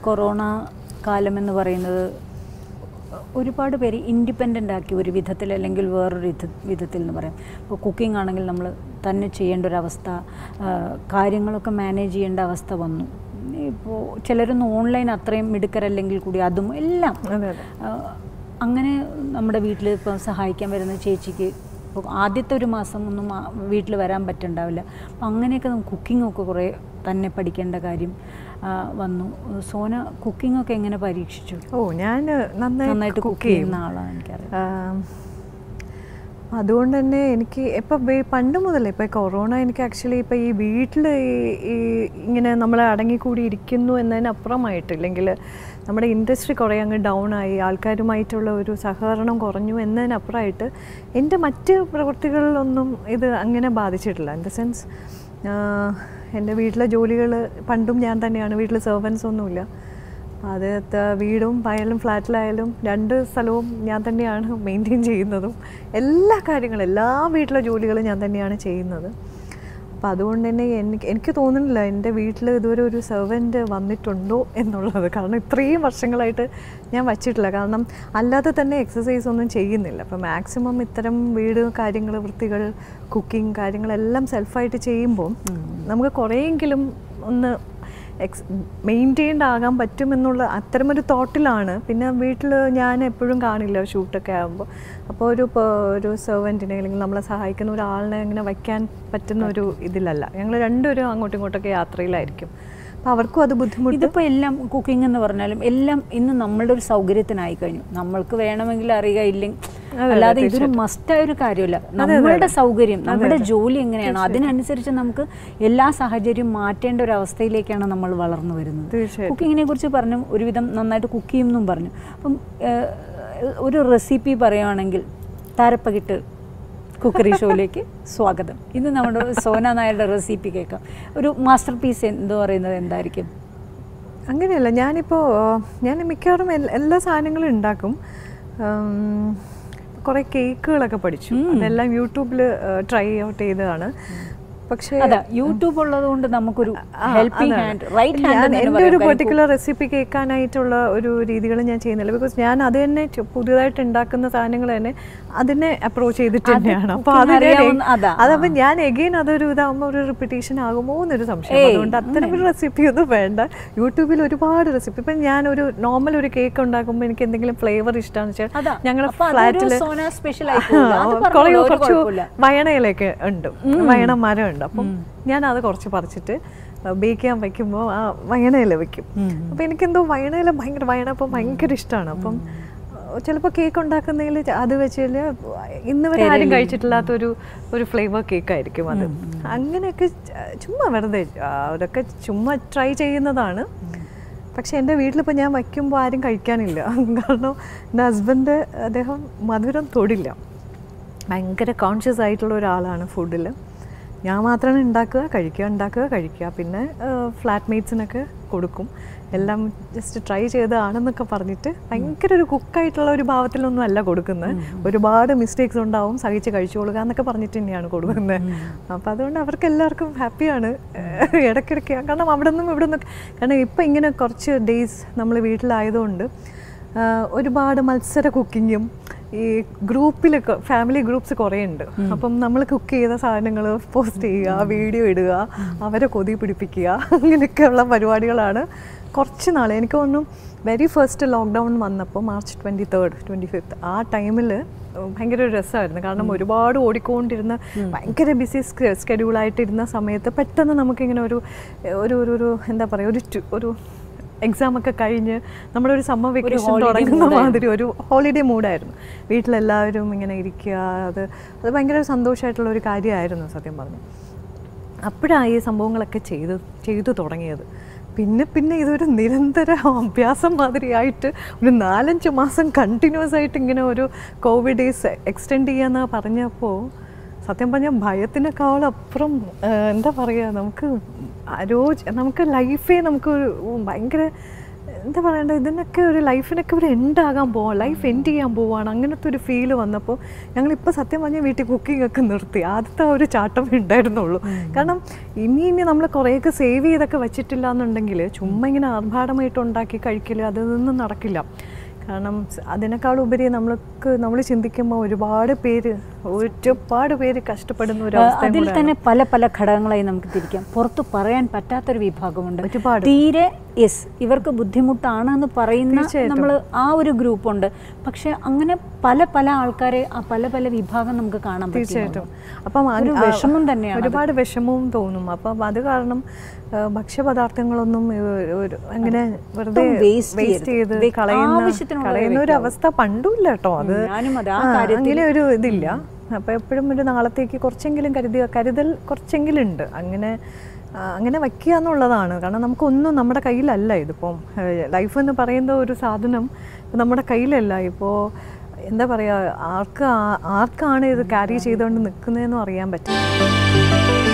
Corona കാലം എന്ന് പറയുന്നത് ഒരുപാട് പേര് ഇൻഡിപെൻഡൻ്റ് ആക്കി ഒരു വിധത്തിൽ അല്ലെങ്കിൽ വേറൊരു വിധ വിധത്തിൽ എന്ന് പറയാം ഇപ്പോൾ കുക്കിംഗ് ആണെങ്കിൽ നമ്മൾ തന്നെ ചെയ്യേണ്ട ഒരവസ്ഥ ആ, കാര്യങ്ങളൊക്കെ മാനേജ് ചെയ്യേണ്ട അവസ്ഥ വന്നു ഇപ്പോൾ ചിലരൊന്നും ഓൺലൈൻ അത്രയും മിടുക്കരല്ലെങ്കിൽ കൂടി അതും എല്ലാം അതെ അതെ ആ, അങ്ങനെ നമ്മുടെ വീട്ടിൽ ഇപ്പം സഹായിക്കാൻ വരുന്ന ചേച്ചിക്ക് ഇപ്പോൾ ആദ്യത്തെ ഒരു മാസം ഒന്നും വീട്ടിൽ വരാൻ പറ്റുണ്ടാവില്ല അപ്പം അങ്ങനെയൊക്കെ നമുക്ക് കുക്കിങ്ങൊക്കെ കുറേ തന്നെ പഠിക്കേണ്ട കാര്യം ആ, വന്നു സോന കുക്കിങ്ങൊക്കെ എങ്ങനെ പരീക്ഷിച്ചു ഓ ഞാൻ നന്നായിട്ട് നന്നായിട്ട് കുക്ക് കുക്ക് ചെയ്യും ചെയ്യുന്ന ആളാണ് എനിക്കറിയാം ആം, അതുകൊണ്ട് തന്നെ എനിക്ക് ഇപ്പം പണ്ട് മുതലേ ഇപ്പം കൊറോണ എനിക്ക് ആക്ച്വലി ഇപ്പം ഈ വീട്ടിൽ ഈ ഇങ്ങനെ നമ്മൾ അടങ്ങിക്കൂടി ഇരിക്കുന്നു എന്നതിനപ്പുറമായിട്ട് ഇല്ലെങ്കിൽ നമ്മുടെ ഇൻഡസ്ട്രി കുറേ അങ്ങ് ഡൗൺ ആയി ആൾക്കാരുമായിട്ടുള്ള ഒരു സഹകരണം കുറഞ്ഞു എന്നതിനപ്പുറമായിട്ട് എൻ്റെ മറ്റ് പ്രവൃത്തികളിലൊന്നും ഇത് അങ്ങനെ ബാധിച്ചിട്ടില്ല ഇൻ ദ സെൻസ് എൻ്റെ വീട്ടിലെ ജോലികൾ പണ്ടും ഞാൻ തന്നെയാണ് വീട്ടിൽ സെർവൻസ് ഒന്നുമില്ല അത് ത- വീടും വയലും ഫ്ലാറ്റിലായാലും രണ്ട് സ്ഥലവും ഞാൻ തന്നെയാണ് മെയിൻറ്റെയിൻ ചെയ്യുന്നതും എല്ലാ കാര്യങ്ങളും എല്ലാ വീട്ടിലെ ജോലികളും ഞാൻ തന്നെയാണ് ചെയ്യുന്നത് അപ്പോൾ അതുകൊണ്ട് തന്നെ എനിക്ക് എനിക്ക് തോന്നുന്നില്ല എൻ്റെ വീട്ടിൽ ഇതുവരെ ഒരു സെർവൻറ്റ് വന്നിട്ടുണ്ടോ എന്നുള്ളത് കാരണം ഇത്രയും വർഷങ്ങളായിട്ട് ഞാൻ വച്ചിട്ടില്ല കാരണം അല്ലാതെ തന്നെ എക്സസൈസ് ഒന്നും ചെയ്യുന്നില്ല അപ്പോൾ മാക്സിമം ഇത്തരം വീട് കാര്യങ്ങൾ വൃത്തികൾ കുക്കിംഗ് കാര്യങ്ങളെല്ലാം സെൽഫായിട്ട് ചെയ്യുമ്പോൾ നമുക്ക് കുറേയെങ്കിലും ഒന്ന് എക്സ് മെയിൻറ്റെയിൻഡ് ആകാൻ പറ്റുമെന്നുള്ള അത്തരമൊരു തോട്ടിലാണ് പിന്നെ വീട്ടിൽ ഞാൻ എപ്പോഴും കാണില്ല ഷൂട്ടൊക്കെ ആകുമ്പോൾ അപ്പോൾ ഒരു പ- ഒരു സെർവൻറ്റിനെ അല്ലെങ്കിൽ നമ്മളെ സഹായിക്കുന്ന ഒരാളിനെ ഇങ്ങനെ വയ്ക്കാൻ പറ്റുന്ന ഒരു ഇതിലല്ല ഞങ്ങൾ രണ്ടുപേരും അങ്ങോട്ടും ഇങ്ങോട്ടൊക്കെ യാത്രയിലായിരിക്കും അപ്പോൾ അവർക്കും അത് ബുദ്ധിമുട്ട് ഇതിപ്പോൾ എല്ലാം കുക്കിംഗ് എന്ന് പറഞ്ഞാലും എല്ലാം ഇന്ന് നമ്മളുടെ ഒരു സൗകര്യത്തിനായി കഴിഞ്ഞു നമ്മൾക്ക് വേണമെങ്കിൽ അറിയുക ഇല്ലെങ്കിൽ അല്ലാതെ ഇതൊരു മസ്റ്റായ ഒരു കാര്യമല്ല നമ്മളുടെ സൗകര്യം നമ്മുടെ ജോലി എങ്ങനെയാണോ അതിനനുസരിച്ച് നമുക്ക് എല്ലാ സാഹചര്യവും മാറ്റേണ്ട ഒരു അവസ്ഥയിലേക്കാണ് നമ്മൾ വളർന്നു വരുന്നത് തീർച്ചയായിട്ടും കുക്കിങ്ങിനെ കുറിച്ച് പറഞ്ഞു ഒരുവിധം നന്നായിട്ട് കുക്ക് ചെയ്യുമെന്നും പറഞ്ഞു അപ്പം ഏഹ്, ഒരു റെസിപ്പി പറയുകയാണെങ്കിൽ താരപ്പകിട്ട് കുക്കറി ഷോയിലേക്ക് സ്വാഗതം ഇന്ന് നമ്മുടെ സോന നായരുടെ റെസിപ്പി കേൾക്കാം ഒരു മാസ്റ്റർ പീസ് എന്ന് പറയുന്നത് എന്തായിരിക്കും അങ്ങനെയല്ല ഞാനിപ്പോൾ ഞാൻ മിക്കവാറും എൽ- എല്ലാ സാധനങ്ങളും ഉണ്ടാക്കും കുറേ കേക്കുകളൊക്കെ പഠിച്ചു അതെല്ലാം യൂട്യൂബിൽ ട്രൈ ഔട്ട് ചെയ്തതാണ് പക്ഷേ അതാ യൂട്യൂബ് ഉള്ളത് കൊണ്ട് നമുക്കൊരു ഹെൽപ്പിംഗ് അതാണ്. ഹാൻഡ് റൈറ്റ് ഞാൻ ഹാൻഡ് എൻ്റെ ഒരു പെർട്ടിക്കുലർ റെസിപ്പി കേൾക്കാനായിട്ടുള്ള ഒരു രീതികൾ ഞാൻ ചെയ്യുന്നില്ല ബിക്കോസ് ഞാൻ അത് തന്നെ ചു- പുതിയതായിട്ട് ഉണ്ടാക്കുന്ന സാധനങ്ങൾ തന്നെ അതിനെ അപ്രോച്ച് ചെയ്തിട്ട് തന്നെയാണ് അപ്പോൾ cooking അത് ഞാൻ അറിയാവുന്ന- അതാ. അതപ്പോൾ ഞാൻ എഗെയിൻ അതൊരു ഇതാകുമ്പോൾ ഒരു റിപ്പീറ്റേഷൻ ആകുമോ എന്നൊരു സംശയം ഏയ്, അതുകൊണ്ട് അത്തരം ഒരു റെസിപ്പി ഒന്നും വേണ്ട യൂട്യൂബിൽ ഒരുപാട് റെസിപ്പി ഇപ്പം ഞാൻ ഒരു നോർമൽ ഒരു കേക്ക് ഉണ്ടാക്കുമ്പോൾ എനിക്ക് എന്തെങ്കിലും ഫ്ലേവർ ഇഷ്ടമാണെന്ന് അതാ. വെച്ചാൽ ഞങ്ങൾ അപ്പൊ അതൊരു ഫ്ലാറ്റിൽ സോന special ആയി പോവില്ല. അത് കുറേ പറഞ്ഞോളൂ, ഒരു കുറച്ച് കുഴപ്പമില്ല. വയണയിലൊക്കെ ഉണ്ട് വയണ മരം ഉണ്ട് അപ്പം ഞാൻ അത് കുറച്ച് പറിച്ചിട്ട് ബേക്ക് ചെയ്യാൻ വയ്ക്കുമ്പോൾ ആ വയണയില വെക്കും അപ്പം എനിക്കെന്തോ വയണയില ഭയങ്കര വയണ അപ്പം ഭയങ്കര ഇഷ്ടമാണ് അപ്പം ചിലപ്പോൾ കേക്ക് ഉണ്ടാക്കുന്നതിൽ അത് വെച്ചാൽ ഇന്ന് വരെ ആരും കഴിച്ചിട്ടില്ലാത്തൊരു ഒരു ഫ്ലേവർ കേക്ക് ആയിരിക്കും അത് അങ്ങനെയൊക്കെ ച- ചുമ്മാ വെറുതെ ആ, അതൊക്കെ ചുമ്മാ ട്രൈ ചെയ്യുന്നതാണ് പക്ഷെ എൻ്റെ വീട്ടിലിപ്പോൾ ഞാൻ വയ്ക്കുമ്പോൾ ആരും കഴിക്കാനില്ല കാരണം എൻ്റെ ഹസ്ബൻഡ് അദ്ദേഹം മധുരം തൊടില്ല ഭയങ്കര കോൺഷ്യസ് ആയിട്ടുള്ള ഒരാളാണ് ഫുഡിൽ ഞാൻ മാത്രമാണ് ഉണ്ടാക്കുക കഴിക്കുക ഉണ്ടാക്കുക കഴിക്കുക പിന്നെ ഫ്ലാറ്റ് മേറ്റ്സിനൊക്കെ കൊടുക്കും എല്ലാം ജസ്റ്റ് ട്രൈ ചെയ്തതാണെന്നൊക്കെ പറഞ്ഞിട്ട് ഭയങ്കര ഒരു കുക്കായിട്ടുള്ള ഒരു ഭാവത്തിലൊന്നും അല്ല കൊടുക്കുന്നത് ഒരുപാട് മിസ്റ്റേക്സ് ഉണ്ടാവും സഹിച്ച് കഴിച്ചോളുക എന്നൊക്കെ പറഞ്ഞിട്ട് തന്നെയാണ് കൊടുക്കുന്നത് അപ്പോൾ അതുകൊണ്ട് അവർക്ക് എല്ലാവർക്കും ഹാപ്പിയാണ് ഇടയ്ക്കിടയ്ക്ക് കാരണം അവിടെ നിന്നും ഇവിടെ നിന്നൊക്കെ കാരണം ഇപ്പം ഇങ്ങനെ കുറച്ച് ഡേയ്സ് നമ്മൾ വീട്ടിലായതുകൊണ്ട് ആഹ് ഒരുപാട് മത്സര കുക്കിങ്ങും ഈ ഗ്രൂപ്പിലൊക്കെ ഫാമിലി ഗ്രൂപ്പ്സ് കുറേ ഉണ്ട് അപ്പം നമ്മൾ കുക്ക് ചെയ്ത സാധനങ്ങൾ പോസ്റ്റ് ചെയ്യുക വീഡിയോ ഇടുക അവരെ കൊതി പിടിപ്പിക്കുക അങ്ങനെയൊക്കെയുള്ള പരിപാടികളാണ് കുറച്ച് നാൾ എനിക്ക് തോന്നുന്നു വെരി ഫസ്റ്റ് ലോക്ക്ഡൗൺ വന്നപ്പോൾ March twenty third twenty fifth ആ ടൈമിൽ ഭയങ്കര ഒരു രസമായിരുന്നു കാരണം ഒരുപാട് ഓടിക്കൊണ്ടിരുന്ന ഭയങ്കര ബിസി സ്കെഡ്യൂളായിട്ടിരുന്ന സമയത്ത് പെട്ടെന്ന് നമുക്കിങ്ങനെ ഒരു ഒരു ഒരു ഒരു എന്താ പറയുക ഒരു ടു- ഒരു എക്സാം ഒക്കെ കഴിഞ്ഞ് നമ്മുടെ ഒരു സമ്മർ വെക്കേഷൻ തുടങ്ങുന്ന മാതിരി ഒരു ഹോളിഡേ മൂഡായിരുന്നു വീട്ടിലെല്ലാവരും ഇങ്ങനെ ഇരിക്കുക അത് അത് ഭയങ്കര ഒരു സന്തോഷമായിട്ടുള്ള ഒരു കാര്യമായിരുന്നു സത്യം പറഞ്ഞു അപ്പോഴാണ് ഈ സംഭവങ്ങളൊക്കെ ചെയ്ത് ചെയ്തു തുടങ്ങിയത് പിന്നെ പിന്നെ ഇതൊരു നിരന്തര അഭ്യാസം മാതിരിയായിട്ട് ഒരു നാലഞ്ച് മാസം കണ്ടിന്യൂസ് ആയിട്ട് ഇങ്ങനെ ഒരു കോവിഡ് ഡേയ്സ് എക്സ്റ്റെൻഡ് ചെയ്യാന്ന് പറഞ്ഞപ്പോൾ സത്യം പറഞ്ഞാൽ ഭയത്തിനേക്കാളപ്പുറം ആ, എന്താ പറയുക നമുക്ക് അരോജ് നമുക്ക് ലൈഫേ നമുക്ക് ഒരു ഭയങ്കര എന്താ പറയണ്ടത് ഇതിനൊക്കെ ഒരു ലൈഫിനൊക്കെ ഒരു എൻഡ് ആകാൻ പോവാം ലൈഫ് എൻഡ് ചെയ്യാൻ പോവാണ് അങ്ങനത്തെ ഒരു ഫീല് വന്നപ്പോൾ ഞങ്ങളിപ്പോൾ സത്യം പറഞ്ഞാൽ വീട്ടിൽ കുക്കിംഗ് ഒക്കെ നിർത്തി ആദ്യത്തെ ആ ഒരു ചാട്ടം ഉണ്ടായിരുന്നുള്ളൂ കാരണം ഇനി ഇനി നമ്മൾ കുറേയൊക്കെ സേവ് ചെയ്തൊക്കെ വെച്ചിട്ടില്ല എന്നുണ്ടെങ്കിൽ ചുമ്മാ ഇങ്ങനെ ആർഭാടമായിട്ട് ഉണ്ടാക്കി കഴിക്കൽ അതൊന്നും നടക്കില്ല കാരണം സ് അതിനേക്കാൾ ഉപരി നമ്മൾക്ക് നമ്മൾ ചിന്തിക്കുമ്പോൾ ഒരുപാട് പേര് ഒരുപാട് പേര് കഷ്ടപ്പെടുന്ന ഒരു അവസ്ഥ അതിൽ തന്നെ പല പല ഘടകങ്ങളായി നമുക്ക് തിരിക്കാം പുറത്ത് പറയാൻ പറ്റാത്തൊരു വിഭാഗമുണ്ട് ഒരുപാട്. തീരെ യെസ് ഇവർക്ക് ബുദ്ധിമുട്ടാണ് എന്ന് പറയുന്ന തീർച്ചയായിട്ടും. നമ്മൾ ആ ഒരു ഗ്രൂപ്പുണ്ട് പക്ഷെ അങ്ങനെ പല പല ആൾക്കാരെ ആ പല പല വിഭാഗം നമുക്ക് കാണാൻ പറ്റും തീർച്ചയായിട്ടും അപ്പം ഒരു ആ- വിഷമം തന്നെയാണ് ഒരുപാട് വിഷമവും തോന്നും അപ്പം അത് കാരണം ആ, ഭക്ഷ്യപദാർത്ഥങ്ങളൊന്നും ഏ- ഒരു അങ്ങനെ വെറുതെ ഒട്ടും waste വേസ്റ്റ് ചെയ്യരുത്. ചെയ്ത് വെ- കളയുന്ന ആവശ്യത്തിനുള്ളതേ കളയുന്ന ഒരു അവസ്ഥ പണ്ടുമില്ല കേട്ടോ അത് ഉം, ഞാനും അതെ. ആ ആ, കാര്യത്തിൽ- അങ്ങനെ ഒരു ഇതില്ല അപ്പം എപ്പോഴും ഒരു നാളത്തേക്ക് കുറച്ചെങ്കിലും കരുതി കരുതൽ കുറച്ചെങ്കിലും ഉണ്ട് അങ്ങനെ ആ, അങ്ങനെ വയ്ക്കുക എന്നുള്ളതാണ് കാരണം നമുക്കൊന്നും നമ്മുടെ കയ്യിലല്ല ഇതിപ്പം ലൈഫ് എന്ന് പറയുന്ന ഒരു സാധനം നമ്മുടെ കയ്യിലല്ല ഇപ്പോൾ എന്താ പറയുക ആർക്ക് ആ- ആർക്കാണ് ഇത് ക്യാരി ചെയ്തുകൊണ്ട് നിൽക്കുന്നതെന്നും അറിയാൻ പറ്റും